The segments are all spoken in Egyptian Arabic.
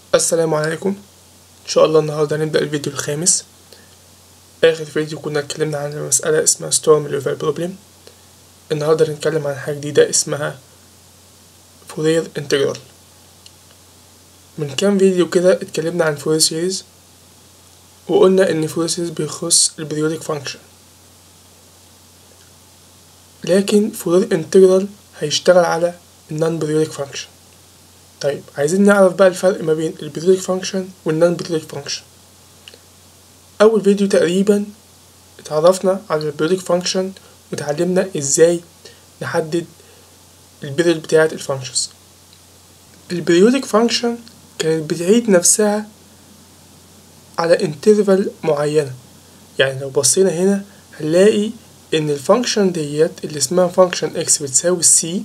السلام عليكم ان شاء الله النهارده هنبدا الفيديو الخامس اخر فيديو كنا اتكلمنا عن مسألة اسمها ستورم ليفل بروبلم النهارده هنتكلم عن حاجة جديدة اسمها فورير انتجرال من كام فيديو كده اتكلمنا عن فورير سيريز وقلنا ان فورير سيريز بيخص البريودك فانكشن لكن فورير انتجرال هيشتغل على النون بريودك فانكشن طيب عايزين نعرف بقى الفرق ما بين البريودك فانكشن والنون بريودك فانكشن اول فيديو تقريبا اتعرفنا على البريودك فانكشن وتعلمنا ازاي نحدد البيريود بتاعة الفانكشنز البريودك فانكشن كانت بتعيد نفسها على انترفال معينة يعني لو بصينا هنا هنلاقي ان الفانكشن ديت اللي اسمها فانكشن اكس بتساوي سي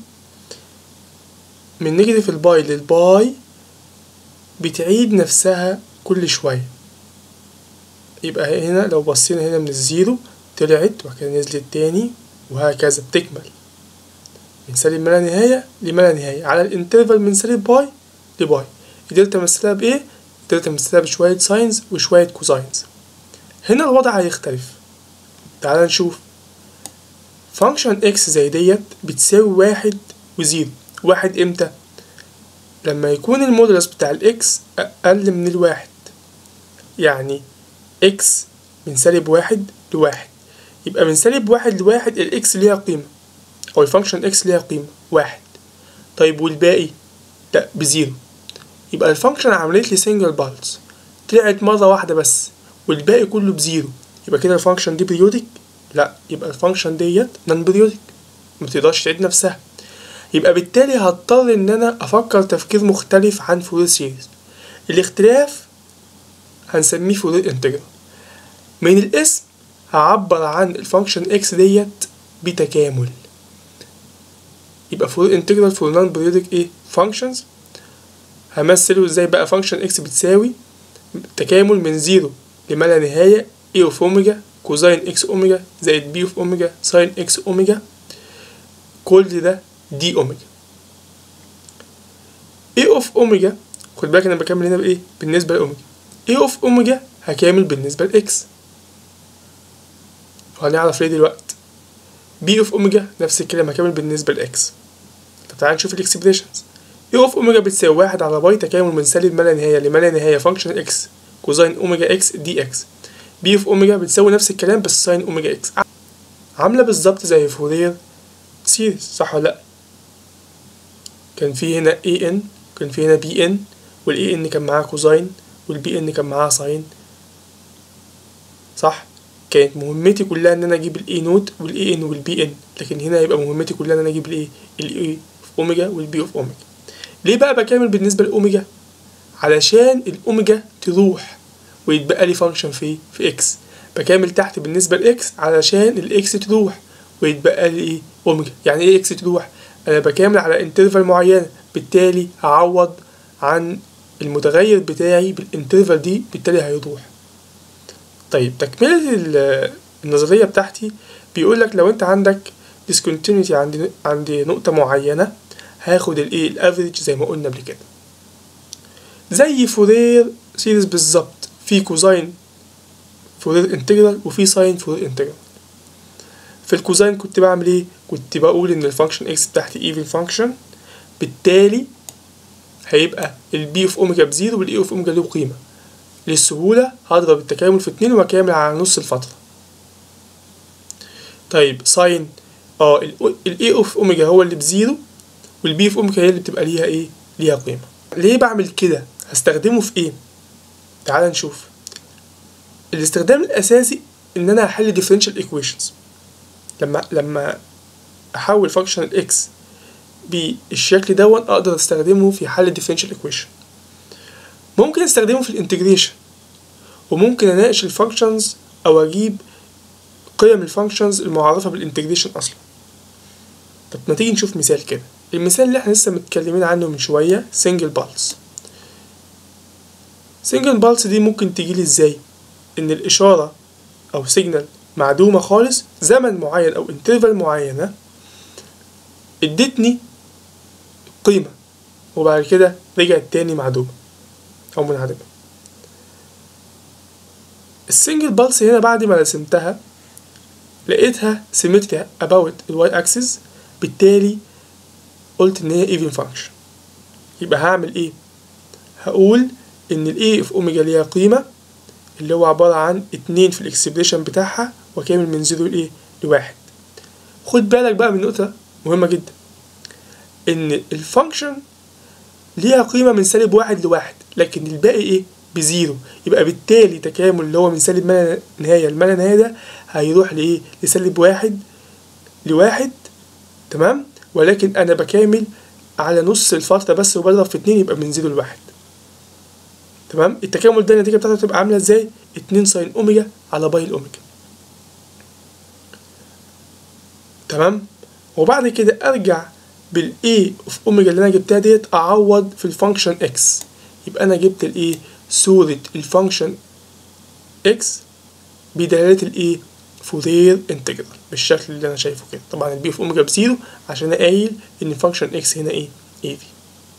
من نيجاتيف الباي للباي بتعيد نفسها كل شوية يبقى هنا لو بصينا هنا من الزيرو طلعت وبعد كده نزلت تاني وهكذا بتكمل من سالب ما لا نهاية لما لا نهاية على الانترفال من سالب باي لباي قدرت امثلها بايه؟ قدرت امثلها بشوية ساينز وشوية كوزاينز هنا الوضع هيختلف تعال نشوف فانكشن اكس زي ديت بتساوي واحد وزيرو واحد امتى لما يكون المودولس بتاع الاكس اقل من الواحد يعني اكس من سالب واحد لواحد يبقى من سالب واحد لواحد الاكس ليها قيمة او الفانكشن اكس ليها قيمة واحد طيب والباقي لا بزيرو يبقى الفانكشن عملت لي سنجل بالز طلعت مرة واحدة بس والباقي كله بزيرو يبقى كده الفانكشن دي بريودك لا يبقى الفانكشن ديت نون بريودك متقدرش تعيد نفسها يبقى بالتالي هضطر ان انا افكر تفكير مختلف عن فورير سيريز الاختلاف هنسميه فورير انتجرال من الاسم هعبر عن الفانكشن اكس ديت بتكامل يبقى فورير انتجرال فور نون بريودك ايه فانكشنز همثله ازاي بقى فانكشن اكس بتساوي تكامل من زيرو لما لا نهاية اي اوف اوميجا كوزين اكس اوميجا زائد بي اوف اوميجا ساين اكس اوميجا كل ده دي اوميجا اي اوف اوميجا خد بالك انا بكمل هنا بايه بالنسبه لاوميجا اي اوف اوميجا هكامل بالنسبه لاكس وهنعرف ليه دلوقتي بي اوف اوميجا نفس الكلام هكامل بالنسبه لاكس طب تعالى نشوف الاكسبريشنز اي اوف اوميجا بتساوي واحد على باي تكامل من سالب ما لا نهايه لما لا نهايه فانكشن اكس كوزين اوميجا اكس دي اكس بي اوف اوميجا بتساوي نفس الكلام بس ساين اوميجا اكس عامله بالظبط زي فورير سيريز صح ولا لا كان في هنا اي ان كان في هنا بي ان والاي ان كان معاه كوزين والبي ان كان معاه ساين صح كانت مهمتي كلها ان انا اجيب الاي نوت والاي ان والبي ان لكن هنا هيبقى مهمتي كلها ان انا اجيب الايه الاي اوف اوميجا والبي اوف اوميجا ليه بقى بكامل بالنسبه لاوميجا علشان الاوميجا تروح ويتبقى لي فانكشن في في اكس بكامل تحت بالنسبه لاكس علشان الاكس تروح ويتبقى لي ايه اوميجا يعني ايه اكس تروح انا بكامل على انترفال معينه بالتالي هعوض عن المتغير بتاعي بالانترفال دي بالتالي هيروح طيب تكملة النظرية بتاعتي بيقول لك لو انت عندك discontinuity عند عند نقطة معينة هاخد الايه الافريج زي ما قلنا قبل كده زي فورير سيريز بالظبط في كوزين فورير انتجرال وفي ساين فورير انتجرال في الكوزين كنت بعمل ايه كنت بقول ان الفانكشن اكس بتاعتي ايفن فانكشن بالتالي هيبقى البي اوف اوميجا بزيرو والاي اوف اوميجا له قيمه للسهوله هضرب التكامل في اتنين واكامل على نص الفتره طيب ساين اه الاي اوف اوميجا هو اللي بزيرو والبي اوف اوميجا هي اللي بتبقى ليها ايه ليها قيمه ليه بعمل كده هستخدمه في ايه تعال نشوف الاستخدام الاساسي ان انا احل ديفرنشال ايكويشنز لما لما احول فانكشن الاكس بالشكل دون اقدر استخدمه في حل الديفرنشال ايكويشن ممكن استخدمه في الانتجريشن وممكن اناقش الفانكشنز او اجيب قيم الفانكشنز المعرفه بالانتجريشن اصلا طب ما تيجي نشوف مثال كده المثال اللي احنا لسه متكلمين عنه من شويه سنجل بالز سنجل بالز دي ممكن تجيلي ازاي ان الاشاره او سيجنال معدومة خالص زمن معين أو انترفال معينة ادتني قيمة وبعد كده رجعت تاني معدومة او منعدمه السنجل بالس هنا بعد ما رسمتها لقيتها سيمتري about الواي اكسس بالتالي قلت ان هي ايفن فانكشن يبقى هعمل ايه هقول ان الاي في اوميجا ليها قيمه اللي هو عباره عن اتنين في الاكسبريشن بتاعها وكامل من زيرو لايه لواحد خد بالك بقى من نقطه مهمه جدا ان الفانكشن ليها قيمه من سالب واحد لواحد لكن الباقي ايه بزيرو يبقى بالتالي تكامل اللي هو من سالب ما لا نهايه لما لا نهايه ده هيروح لايه لسالب واحد لواحد تمام ولكن انا بكامل على نص الفترة بس وبضرب في اتنين يبقى من زيرو لواحد تمام التكامل ده النتيجة بتاعته تبقى عاملة ازاي اتنين ساين اوميجا على باي الاوميجا تمام وبعد كده ارجع بالاي اوف اوميجا اللي انا جبتها ديت اعوض في الفانكشن اكس يبقى انا جبت الايه صورة الفانكشن اكس بدلالة الايه فورير انتجرال بالشكل اللي انا شايفه كده طبعا البي اوف اوميجا بزيرو عشان انا قايل ان فانكشن اكس هنا ايه اي في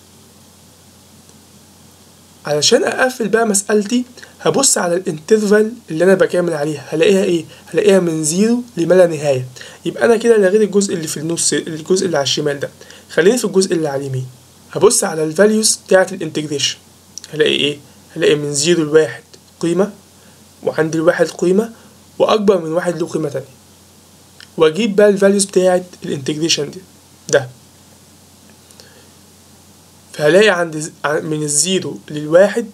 علشان اقفل بقى مسألتي هبص على الانترفال اللي انا بكامل عليها هلاقيها ايه هلاقيها من زيرو لما لا نهايه يبقى انا كده لغيت الجزء اللي في النص الجزء اللي على الشمال ده خليني في الجزء اللي على اليمين هبص على الفاليوز بتاعه الانتجريشن هلاقي ايه هلاقي من زيرو لواحد قيمه وعند الواحد قيمه واكبر من واحد له قيمه تانية واجيب بقى الفاليوز بتاعه الانتجريشن دي ده فهلاقي عند من الزيرو للواحد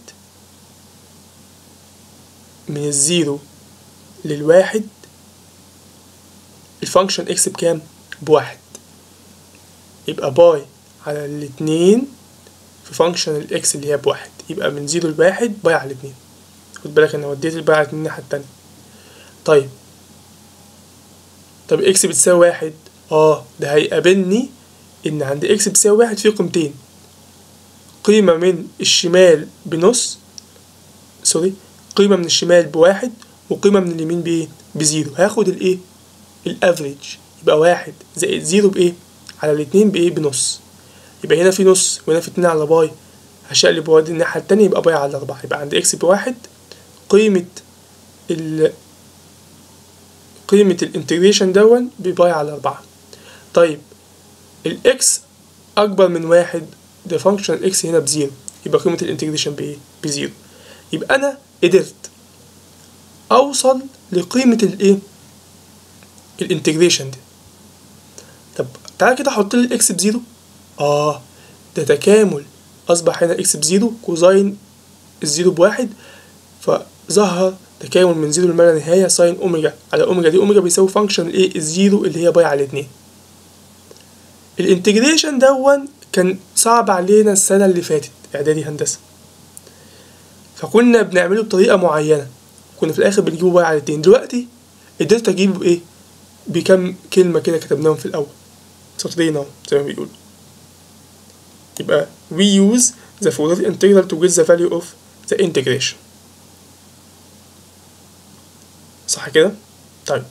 من الزيرو للواحد الفانكشن اكس بكام بواحد يبقى باي على الاتنين في فانكشن الاكس اللي هي بواحد يبقى من زيرو لواحد باي على الاتنين خد بالك انا وديت الباي على الاتنين الناحية التانية طيب طب اكس بتساوي واحد اه ده هيقابلني ان عند اكس بتساوي واحد في قيمتين قيمة من الشمال بنص سوري قيمة من الشمال بواحد وقيمة من اليمين بإيه؟ بزيرو هاخد الإيه؟ الأفريج يبقى واحد زائد زيرو بإيه؟ على الاتنين بإيه؟ بنص يبقى هنا في نص وهنا في اتنين على باي هشقلب وادي الناحية التانية يبقى باي على أربعة يبقى عند إكس بواحد قيمة ال قيمة الانتجريشن دون بباي على أربعة طيب الإكس أكبر من واحد ده فانكشن الاكس هنا بزيرو يبقى قيمة الانتجريشن بايه؟ بزيرو يبقى أنا قدرت أوصل لقيمة الإيه؟ الانتجريشن دي طب تعالى كده أحط لي الإكس بزيرو آه ده تكامل أصبح هنا إكس بزيرو كوزاين الزيرو بواحد فظهر تكامل من زيرو لما لا نهاية ساين أوميجا على أوميجا دي أوميجا بيساوي فانكشن الإيه؟ الزيرو اللي هي باي على الاتنين الانتجريشن دون كان صعب علينا السنة اللي فاتت إعدادي هندسة فكنا بنعمله بطريقة معينة كنا في الآخر بنجيبه باي على الاتنين دلوقتي قدرت أجيبه بإيه؟ بكم كلمة كده كتبناهم في الأول سطرين أهو زي ما بيقولوا يبقى we use the Fourier integral to get the value of the integration صح كده؟ طيب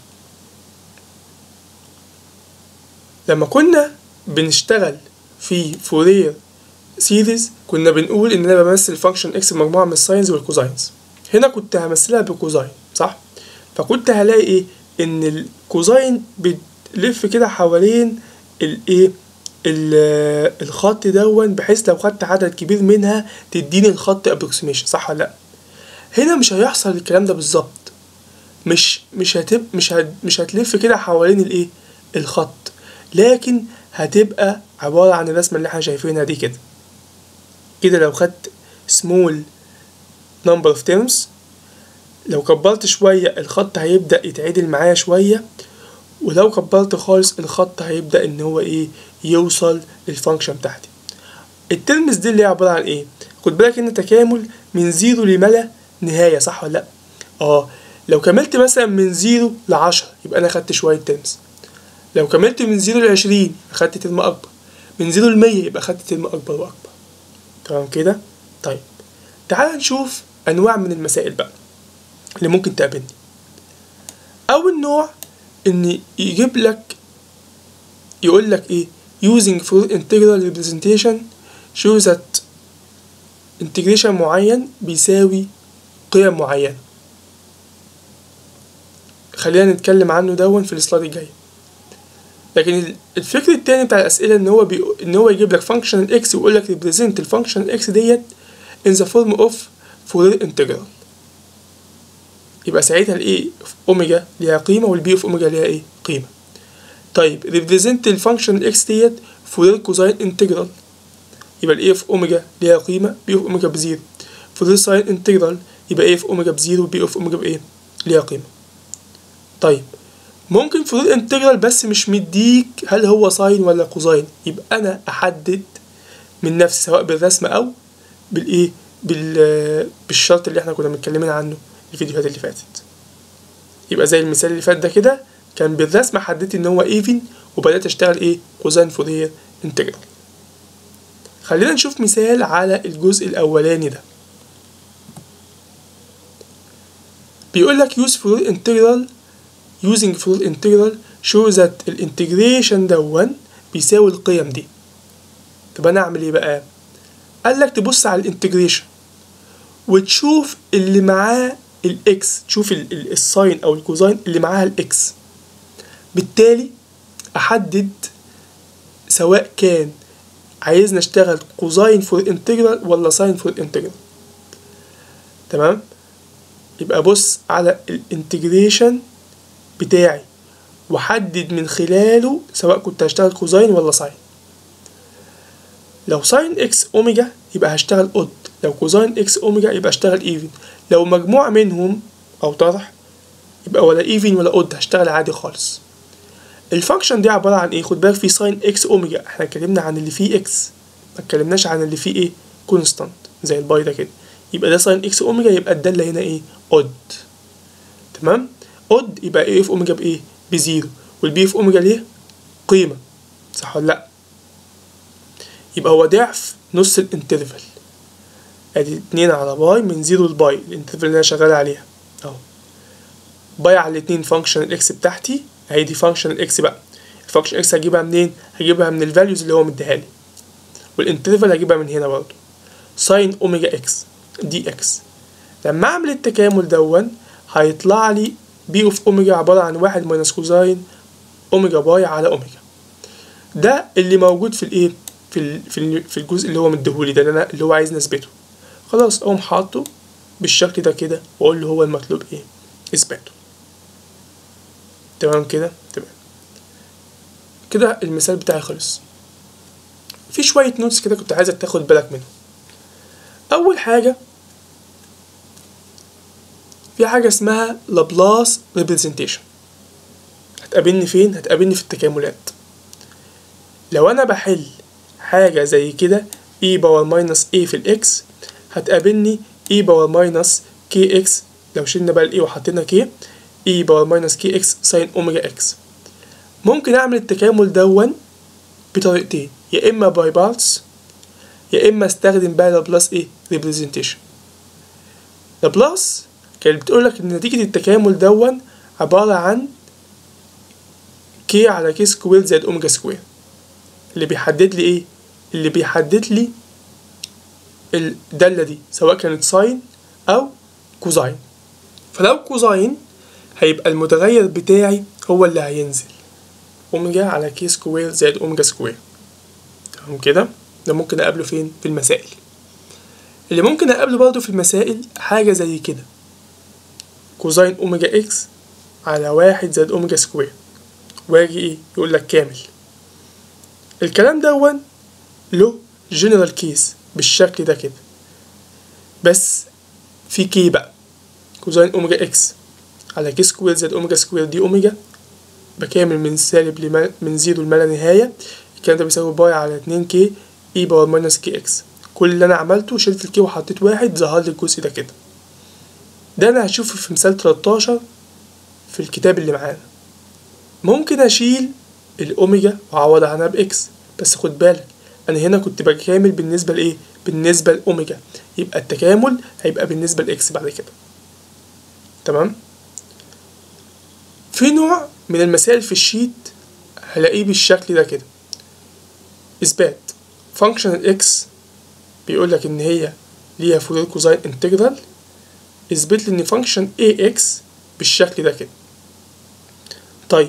لما كنا بنشتغل في فورير سيريز كنا بنقول ان انا بمثل فانكشن اكس بمجموعه من الساينز والكوزاينز هنا كنت همثلها بكوزاين صح فكنت هلاقي ايه ان الكوزاين بتلف كده حوالين الايه الخط دون بحيث لو خدت عدد كبير منها تديني الخط ابروكسيميشن صح ولا لا هنا مش هيحصل الكلام ده بالظبط مش مش هتب مش هت مش هتلف كده حوالين الايه الخط لكن هتبقى عبارة عن الرسمة اللي احنا شايفينها دي كده كده لو خدت small number of terms لو كبرت شوية الخط هيبدأ يتعدل معايا شوية ولو كبرت خالص الخط هيبدأ ان هو ايه يوصل للفانكشن بتاعتي الترمز دي اللي هي عبارة عن ايه خد بالك ان تكامل من زيرو لما نهاية صح ولا لا اه لو كملت مثلا من زيرو لعشرة يبقى انا خدت شوية ترمز لو كملت من زيرو لعشرين أخدت ترم أكبر من زيرو لمية يبقى أخدت ترم أكبر وأكبر تمام كده؟ طيب تعال نشوف أنواع من المسائل بقى اللي ممكن تقابلني أول نوع إن يجيب لك يقول لك إيه using for integral representation show that انتجريشن معين بيساوي قيم معينة خلينا نتكلم عنه دون في السلايد الجاي لكن الفكر التاني بتاع الأسئلة إن هو بي... إن هو يجيب لك فانكشن الإكس ويقول لك represent الفانكشن الإكس ديت in the form of Fourier integral يبقى ساعتها الإيه في أوميجا ليها قيمة والبي في أوميجا ليها إيه قيمة طيب represent الفانكشن الإكس ديت Fourier كوزاين integral يبقى الإيه في أوميجا ليها قيمة بي في أوميجا بزيرو Fourier ساين integral يبقى إيه في أوميجا بزيرو وبي في أوميجا بإيه ليها قيمة طيب ممكن فلويد انتجرال بس مش مديك هل هو ساين ولا كوزاين يبقى انا احدد من نفسي سواء بالرسم او بالايه بال بالشرط اللي احنا كنا متكلمين عنه الفيديوهات اللي فاتت يبقى زي المثال اللي فات ده كده كان بالرسم حددت ان هو ايفن وبدات اشتغل ايه كوزاين فورير انتجرال خلينا نشوف مثال على الجزء الاولاني ده بيقول لك use Fourier integral using Fourier integral show that الانتجريشن دون بيساوي القيم دي طب انا اعمل ايه بقى قال لك تبص على الانتجريشن وتشوف اللي معاه الاكس تشوف الساين او الكوزاين اللي معاها الاكس بالتالي احدد سواء كان عايزنا نشتغل كوزاين فور انتجرال ولا ساين فور انتجرال تمام يبقى بص على الانتجريشن بتاعي وحدد من خلاله سواء كنت هشتغل كوزاين ولا ساين لو ساين اكس اوميجا يبقى هشتغل اود لو كوزاين اكس اوميجا يبقى هشتغل ايفن لو مجموع منهم او طرح يبقى ولا ايفن ولا اود هشتغل عادي خالص الفانكشن دي عباره عن ايه خد بالك في ساين اكس اوميجا احنا اتكلمنا عن اللي فيه اكس ما اتكلمناش عن اللي فيه ايه كونستانت زي الباي ده كده يبقى ده ساين اكس اوميجا يبقى الداله هنا ايه اود تمام اود يبقى ايه في اوميجا بايه بزيرو والبي في اوميجا ليه قيمه صح ولا لا يبقى هو ضعف نص الانترفال ادي اتنين على باي من زيرو لباي الانترفال اللي انا شغال عليها اهو باي على الاتنين فانكشن الاكس بتاعتي اهي دي فانكشن الاكس بقى الفانكشن اكس هجيبها منين هجيبها من الفاليوز اللي هو مديها لي والانترفال هجيبها من هنا برضه ساين اوميجا اكس دي اكس لما اعمل التكامل دون هيطلع لي بي اوف اوميجا عبارة عن واحد ماينس كوزاين اوميجا باي على اوميجا ده اللي موجود في الايه في ال في, ال في الجزء اللي هو مديهولي ده اللي انا اللي هو عايز نثبته خلاص اقوم حاطه بالشكل ده كده واقول له هو المطلوب ايه اثباته تمام كده تمام كده المثال بتاعي خلص في شوية نوتس كده كنت عايزك تاخد بالك منهم أول حاجة في حاجة اسمها لابلاس ريبريزنتيشن هتقابلني فين؟ هتقابلني في التكاملات لو أنا بحل حاجة زي كده e باور ماينس a في الإكس هتقابلني e باور ماينس kx لو شلنا بقى ال a وحطينا k e باور ماينس kx ساين أوميجا x ممكن أعمل التكامل دون بطريقتين يا إما باي بارتس يا إما استخدم بقى لابلاس إيه ريبريزنتيشن لابلاس كانت بتقولك إن نتيجة التكامل دون عبارة عن كي على كي سكوير زائد أوميجا سكوير اللي بيحدد لي إيه؟ اللي بيحدد لي الدالة دي سواء كانت ساين أو كوزاين فلو كوزاين هيبقى المتغير بتاعي هو اللي هينزل أوميجا على كي سكوير زائد أوميجا سكوير تمام كده ده ممكن أقابله فين في المسائل اللي ممكن أقابله برضه في المسائل حاجة زي كده كوزاين أوميجا إكس على واحد زائد أوميجا سكوير واجي إيه يقول لك كامل الكلام دون له جنرال كيس بالشكل ده كده بس في كي بقى كوزاين أوميجا إكس على كي سكوير زائد أوميجا سكوير دي أوميجا بكامل من سالب لما من زيرو لما لا نهاية الكلام ده بيساوي باي على اتنين كي اي باور ماينس كي اكس كل اللي انا عملته شلت الكي وحطيت واحد ظهر لي الجزء ده كده ده انا هشوفه في مثال 13 في الكتاب اللي معانا ممكن اشيل الاوميجا واعوض عنها باكس بس خد بالك انا هنا كنت بكامل بالنسبه لايه بالنسبه لاوميجا يبقى التكامل هيبقى بالنسبه لاكس بعد كده تمام في نوع من المسائل في الشيت هلاقيه بالشكل ده كده اثبات فانكشن الاكس بيقول لك ان هي ليها فورير كوزاين انتجرال اثبت لي ان فانكشن ax بالشكل ده كده طيب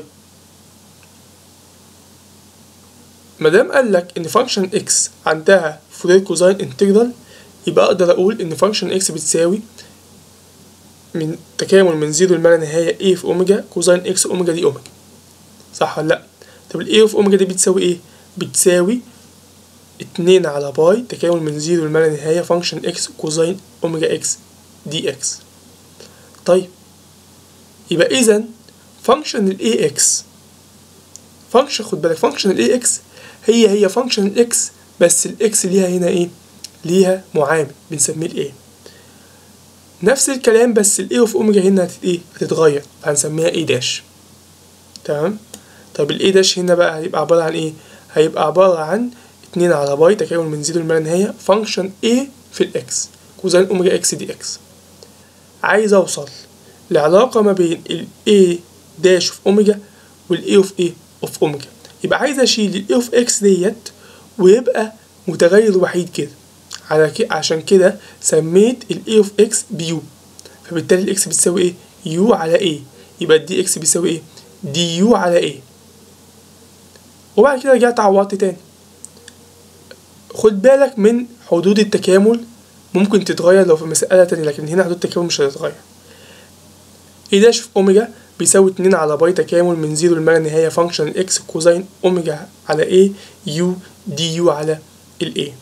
مادام قال لك ان فانكشن x عندها فورير كوزاين انتجرال يبقى اقدر اقول ان فانكشن x بتساوي من تكامل من زيرو لما لا نهاية a في اوميجا كوزاين x اوميجا دي اوميجا صح ولا لا طب ال a في اوميجا دي بتساوي ايه بتساوي اتنين على باي تكامل من زيرو لما لا نهاية فانكشن x كوزاين اوميجا x دي x طيب يبقى اذا فانكشن ال ax فانكشن خد بالك فانكشن ال ax هي هي فانكشن ال x بس ال x ليها هنا ايه ليها معامل بنسميه ال a نفس الكلام بس ال a اوف اوميجا هنا هتت ايه هتتغير هنسميها a داش تمام طب ال a داش هنا بقى هيبقى عبارة عن ايه هيبقى عبارة عن اتنين على باي تكامل من زيرو لما لا نهاية فانكشن a في ال x كوزين اوميجا x دي x عايز اوصل لعلاقة ما بين ال a داش اوف اوميجا وال a اوف a اوف اوميجا يبقى عايز اشيل ال a اوف x ديت ويبقى متغير وحيد كده على كده عشان كده سميت ال a اوف x بيو فبالتالي ال x بتساوي ايه u على a يبقى الدي x بيساوي ايه دي يو على a وبعد كده رجعت عوضت تاني خد بالك من حدود التكامل ممكن تتغير لو في مسألة تانية لكن هنا حدود التكامل مش هتتغير ايه داش في اوميجا بيساوي اتنين على باي تكامل من زيرو لما لا نهاية فانكشن اكس كوزين اوميجا على ايه يو دي يو على الايه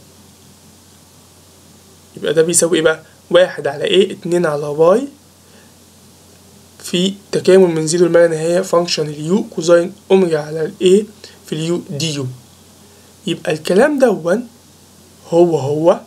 يبقى ده بيساوي ايه بقى واحد على ايه اتنين على باي في تكامل من زيرو لما لا نهاية فانكشن اليو كوزين اوميجا على الايه في اليو دي يو يبقى الكلام دون هو هو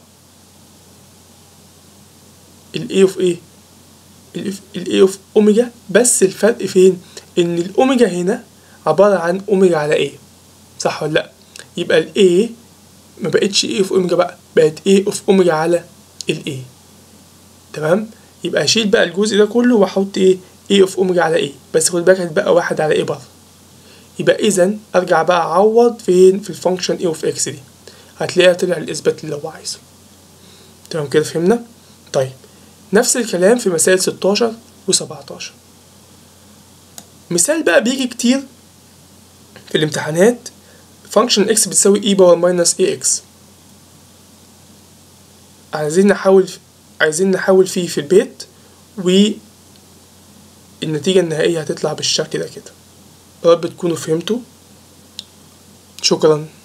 الاي اوف ايه الاي اوف اوميجا بس الفرق فين ان الاوميجا هنا عبارة عن اوميجا على ايه صح ولا لا يبقى الاي ما بقتش ايه اوف اوميجا بقى بقت ايه اوف اوميجا على الاي تمام يبقى اشيل بقى الجزء ده كله واحط ايه ايه اوف اوميجا على ايه بس خد بالك هتبقى واحد على ايه بره يبقى اذا ارجع بقى اعوض فين في الفانكشن ايه اوف اكس دي هتلاقيها طلع الاثبات اللي هو عايزه تمام كده فهمنا طيب نفس الكلام في مسائل 16 و17 مثال بقى بيجي كتير في الامتحانات فانكشن اكس بتساوي اي باور ماينس اي اكس عايزين نحاول عايزين نحاول فيه في البيت والنتيجة النهائية هتطلع بالشكل ده كده يا رب تكونوا فهمتوا شكرا